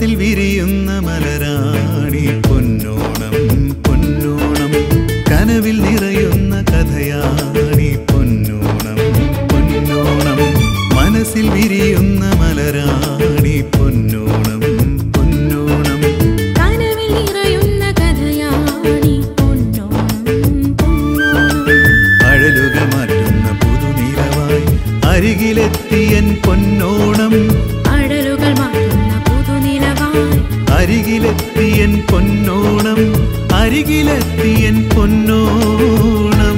മനസ്സിൽ വിരിയുന്ന മലരാണി പൊന്നോണം പൊന്നോണം കനവിൽ നിറയുന്ന കഥയാണി പൊന്നോണം പൊന്നോണം മനസ്സിൽ വിരിയുന്ന മലരാണി പൊന്നോണം പൊന്നോണം കനവിൽ നിറയുന്ന കഥയാണി പൊന്നോണം പൊന്നോണം അഴലുകൾ മാറ്റുന്ന പുതുനിലവായി അരികിലെത്തിയൻ പൊന്നോണം അടലുകൾ മാറ്റുന്ന പുതുനിലവായി അരികിലെത്തിയൻ പൊന്നോണം അരികിലെത്തിയൻ പൊന്നോണം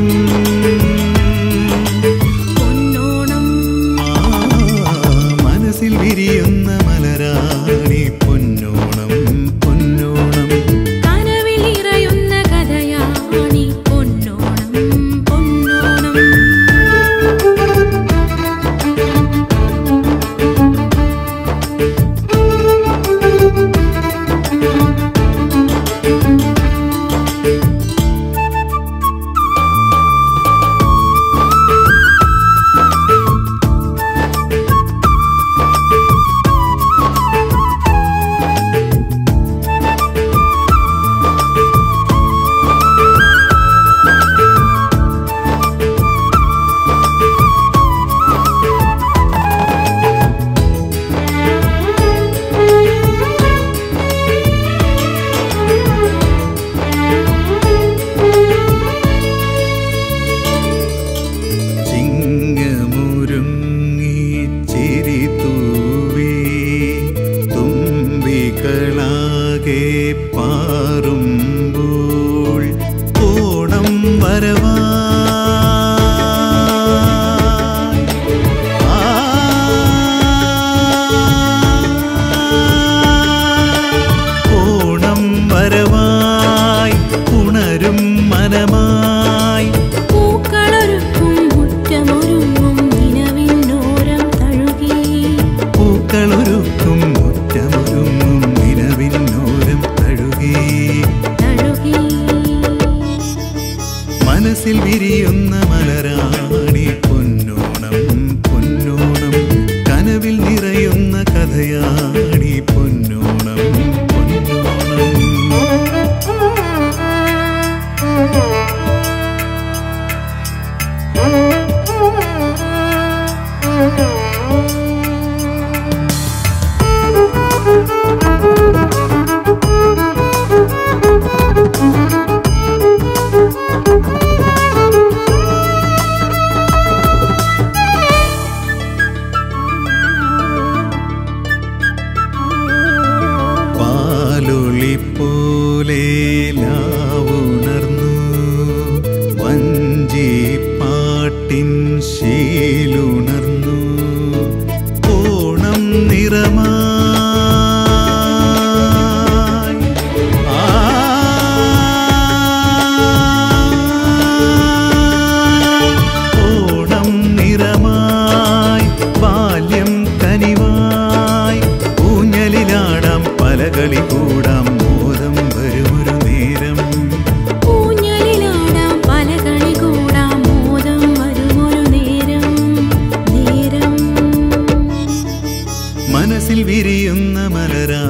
പൊന്നോണം ആ, മനസ്സിൽ വിരിയുന്ന മലരാണി പൊന്നോണം പൊന്നോണം കനവിൽ നിറയുന്ന കഥയാണി പൊന്നോണം പൊന്നോണം ചിങ്ങമുരുങ്ങി ചിരി തൂവി തുമ്പികളാകെ പാറുമ്പോൾ ഓണം വരവാ ഓണം വരവായി ഉണരും മനമായി പൂക്കളൊരുക്കും മുറ്റമൊരുങ്ങും നിലവിന്നോരം തഴുകി പൂക്കളൊരുക്കും മുറ്റമൊരുങ്ങും നിലവിന്നോരം തഴുകി തഴുകി മനസ്സിൽ വിരിയുന്ന മലരാണി പൊന്നോണം പൊന്നോണം കനവിൽ നിറയുന്ന കഥയാണി പൊന്നോണം പൊന്നോണം പാലൊളി പോലെ ലാവുണർന്നു വഞ്ചി പാട്ടിൻ ശീലുണർന്നു ഓണം നിറമായി ആ ഓണം നിറമായി ബാല്യം കനിവായി ഊഞ്ഞലിലാടാം പലകളി കൂടാം മോദം വരുമൊരു നേരം ഊഞ്ഞലിലാടാം പല കളി കൂടാം മോദം വരുമൊരു നേരം നേരം മനസ്സിൽ വിരിയുന്ന മലരാ